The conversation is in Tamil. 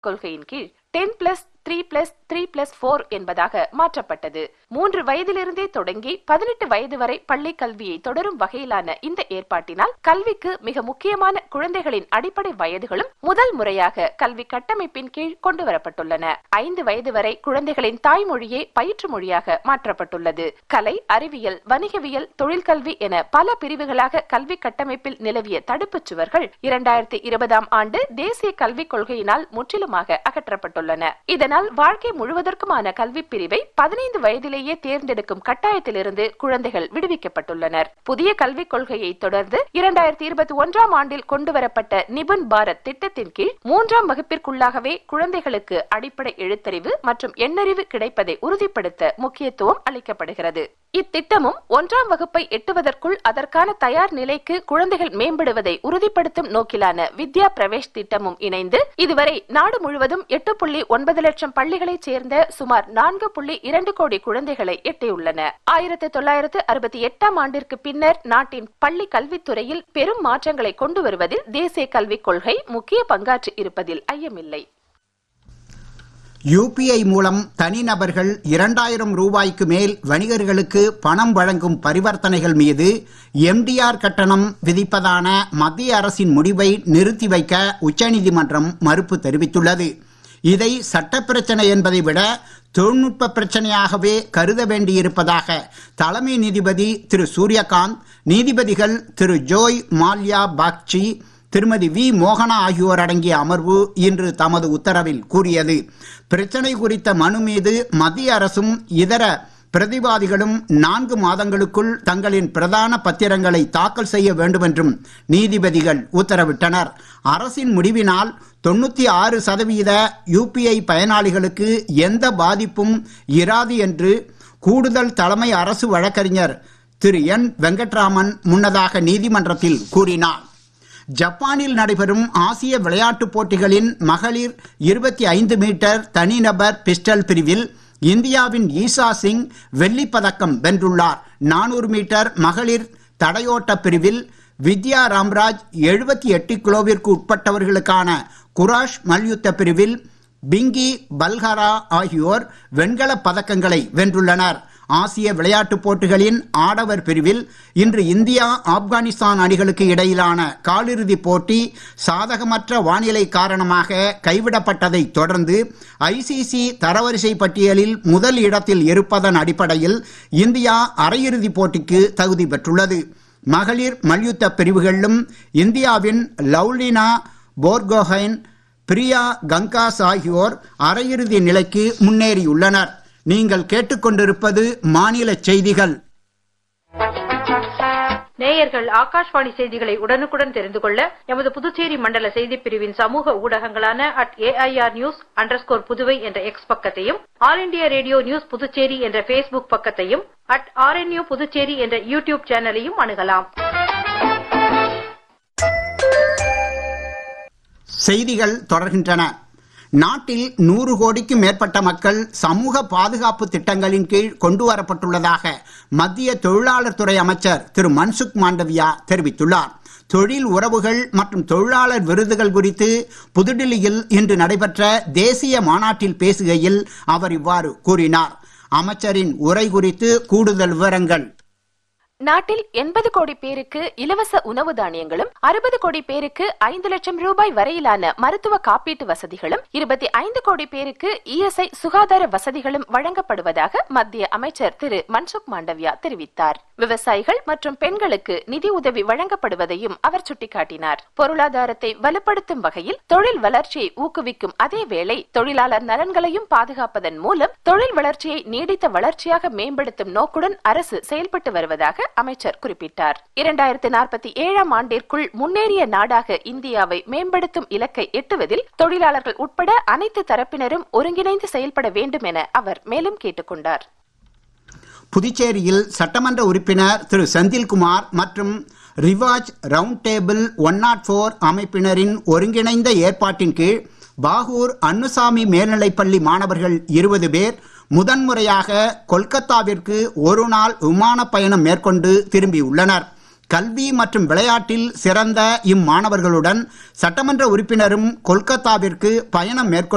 கொள்கையின் கீழ் ten plus three plus three plus four என்பதாக மாற்றப்பட்டது மூன்று வயதிலிருந்தே தொடங்கி பதினெட்டு வயது வரை பள்ளி கல்வியை தொடரும் வகையிலான இந்த ஏற்பாட்டினால் கல்விக்கு மிக முக்கியமான குழந்தைகளின் அடிப்படை வயதுகளும் முதல் முறையாக கல்வி கட்டமைப்பின் கீழ் கொண்டு வரப்பட்டுள்ளன ஐந்து வயது வரை குழந்தைகளின் தாய்மொழியே பயிற்று மொழியாக மாற்றப்பட்டுள்ளது கலை அறிவியல் வணிகவியல் தொழிற்கல்வி என பல பிரிவுகளாக கல்வி கட்டமைப்பில் நிலவிய தடுப்புச் சுவர்கள் இரண்டாயிரத்தி இருபதாம் ஆண்டு தேசிய கல்விக் கொள்கையினால் முற்றிலுமாக அகற்றப்பட்டுள்ளன இதனால் வாழ்க்கை முழுவதற்குமான கல்வி பிரிவை பதினைந்து வயதிலேயே தேர்ந்தெடுக்கும் கட்டாயத்திலிருந்து குழந்தைகள் விடுவிக்கப்பட்டுள்ளனர் புதிய கல்விக் கொள்கையை தொடர்ந்து இரண்டாயிரத்தி இருபத்தி ஒன்றாம் ஆண்டில் கொண்டுவரப்பட்ட நிபுன் பாரத் திட்டத்தின் கீழ் மூன்றாம் வகுப்பிற்குள்ளாகவே குழந்தைகளுக்கு அடிப்படை எழுத்தறிவு மற்றும் எண்ணறிவு கிடைப்பதை உறுதிப்படுத்த முக்கியத்துவம் அளிக்கப்படுகிறது இத்திட்டமும் ஒன்றாம் வகுப்பை எட்டுவதற்குள் அதற்கான தயார் நிலைக்கு குழந்தைகள் மேம்படுவதை உறுதிப்படுத்தும் நோக்கிலான வித்யா பிரவேஷ் திட்டமும் இணைந்து இதுவரை நாடு முழுவதும் எட்டு புள்ளி ஒன்பது லட்சம் பள்ளிகளைச் சேர்ந்த சுமார் நான்கு புள்ளி இரண்டு கோடி குழந்தைகளை எட்டியுள்ளன ஆயிரத்தி தொள்ளாயிரத்து அறுபத்தி எட்டாம் ஆண்டிற்கு பின்னர் நாட்டின் பள்ளி கல்வித்துறையில் பெரும் மாற்றங்களை கொண்டு வருவதில் தேசிய கல்விக் கொள்கை முக்கிய பங்காற்றி இருப்பதில் ஐயமில்லை யுபிஐ மூலம் தனிநபர்கள் இரண்டாயிரம் ரூபாய்க்கு மேல் வணிகர்களுக்கு பணம் வழங்கும் பரிவர்த்தனைகள் மீது எம்டிஆர் கட்டணம் விதிப்பதான மத்திய அரசின் முடிவை நிறுத்தி வைக்க உச்சநீதிமன்றம் மறுப்பு தெரிவித்துள்ளது இதை சட்ட பிரச்சனை என்பதை விட தொழில்நுட்ப பிரச்சனையாகவே கருத வேண்டியிருப்பதாக தலைமை நீதிபதி திரு சூரியகாந்த் நீதிபதிகள் திரு ஜோய் மால்யா பாக்சி திருமதி வி மோகனா ஆகியோர் அடங்கிய அமர்வு இன்று தமது உத்தரவில் கூறியது பிரச்சனை குறித்த மனு மீது மத்திய அரசும் இதர பிரதிவாதிகளும் நான்கு மாதங்களுக்குள் தங்களின் பிரதான பத்திரங்களை தாக்கல் செய்ய வேண்டுமென்றும் நீதிபதிகள் உத்தரவிட்டனர் அரசின் முடிவினால் தொண்ணூத்தி ஆறு சதவீத யுபிஐ பயனாளிகளுக்கு எந்த பாதிப்பும் இராது என்று கூடுதல் தலைமை அரசு வழக்கறிஞர் திரு என் வெங்கட்ராமன் முன்னதாக நீதிமன்றத்தில் கூறினார் ஜப்பானில் நடைபெறும் ஆசிய விளையாட்டுப் போட்டிகளின் மகளிர் இருபத்தி ஐந்து மீட்டர் தனிநபர் பிஸ்டல் பிரிவில் இந்தியாவின் ஈசா சிங் வெள்ளிப் பதக்கம் வென்றுள்ளார் நானூறு மீட்டர் மகளிர் தடையோட்ட பிரிவில் வித்யா ராம்ராஜ் எழுபத்தி எட்டு கிலோவிற்கு உட்பட்டவர்களுக்கான குராஷ் மல்யுத்த பிரிவில் பிங்கி பல்ஹரா ஆகியோர் வெண்கலப் பதக்கங்களை வென்றுள்ளனர் ஆசிய விளையாட்டுப் போட்டிகளின் ஆடவர் பிரிவில் இன்று இந்தியா ஆப்கானிஸ்தான் அணிகளுக்கு இடையிலான காலிறுதிப் போட்டி சாதகமற்ற வானிலை காரணமாக கைவிடப்பட்டதை தொடர்ந்து ஐசிசி தரவரிசை பட்டியலில் முதல் இடத்தில் இருப்பதன் அடிப்படையில் இந்தியா அரையிறுதிப் போட்டிக்கு தகுதி பெற்றுள்ளது மகளிர் மல்யுத்த பிரிவுகளிலும் இந்தியாவின் லவ்லினா போர்கோஹைன் பிரியா கங்காஸ் ஆகியோர் அரையிறுதி நிலைக்கு முன்னேறியுள்ளனர் நீங்கள் கேட்டுக்கொண்டிருப்பது மாநில செய்திகள் நேயர்கள் ஆகாஷ்வாணி செய்திகளை உடனுக்குடன் தெரிந்து கொள்ள எமது புதுச்சேரி மண்டல செய்திப் பிரிவின் சமூக ஊடகங்களான at AIR news underscore Puduvai என்ற எக்ஸ் பக்கத்தையும் All India Radio news Puducherry என்ற பேஸ்புக் பக்கத்தையும் அட் ஆர்என்யூ புதுச்சேரி என்ற யூடியூப் சேனலையும் அணுகலாம் செய்திகள் தொடர்கின்றன நாட்டில் நூறு கோடிக்கும் மேற்பட்ட மக்கள் சமூக பாதுகாப்பு திட்டங்களின் கீழ் கொண்டு வரப்பட்டுள்ளதாக மத்திய தொழிலாளர் துறை அமைச்சர் திரு மன்சுக் மாண்டவியா தெரிவித்துள்ளார் தொழில் உறவுகள் மற்றும் தொழிலாளர் விருதுகள் குறித்து புதுடில்லியில் இன்று நடைபெற்ற தேசிய மாநாட்டில் பேசுகையில் அவர் இவ்வாறு கூறினார் அமைச்சரின் உரை குறித்து கூடுதல் விவரங்கள் நாட்டில் எண்பது கோடி பேருக்கு இலவச உணவு தானியங்களும் அறுபது கோடி பேருக்கு ஐந்து லட்சம் ரூபாய் வரையிலான மருத்துவ காப்பீட்டு வசதிகளும் இருபத்தி ஐந்து கோடி பேருக்கு இஎஸ்ஐ சுகாதார வசதிகளும் வழங்கப்படுவதாக மத்திய அமைச்சர் திரு மன்சுக் மாண்டவியா தெரிவித்தார் விவசாயிகள் மற்றும் பெண்களுக்கு நிதி உதவி வழங்கப்படுவதையும் அவர் சுட்டிக்காட்டினார் பொருளாதாரத்தை வலுப்படுத்தும் வகையில் தொழில் வளர்ச்சியை ஊக்குவிக்கும் அதே வேளை தொழிலாளர் நலன்களையும் பாதுகாப்பதன் மூலம் தொழில் வளர்ச்சியை நீடித்த வளர்ச்சியாக மேம்படுத்தும் நோக்குடன் அரசு செயல்பட்டு வருவதாக அமைச்சர் குறிப்பிட்டார் இரண்டாயிரத்தி நாற்பத்தி ஏழாம் ஆண்டிற்குள் முன்னேறிய நாடாக இந்தியாவை மேம்படுத்தும் இலக்கை எட்டுவதில் தொழிலாளர்கள் உட்பட அனைத்து தரப்பினரும் ஒருங்கிணைந்து செயல்பட வேண்டும் என அவர் மேலும் கேட்டுக்கொண்டார் புதுச்சேரியில் சட்டமன்ற உறுப்பினர் திரு செந்தில்குமார் மற்றும் Rivaj round table one naught four அமைப்பினரின் ஒருங்கிணைந்த ஏற்பாட்டின் கீழ் பாகூர் அன்னுசாமி மேல்நிலைப்பள்ளி மாணவர்கள் இருபது பேர் முதன்முறையாக கொல்கத்தாவிற்கு ஒரு நாள் விமான பயணம் மேற்கொண்டு திரும்பியுள்ளனர் கல்வி மற்றும் விளையாட்டில் சிறந்த இம்மாணவர்களுடன் சட்டமன்ற உறுப்பினரும் கொல்கத்தாவிற்கு பயணம் மேற்கொண்டு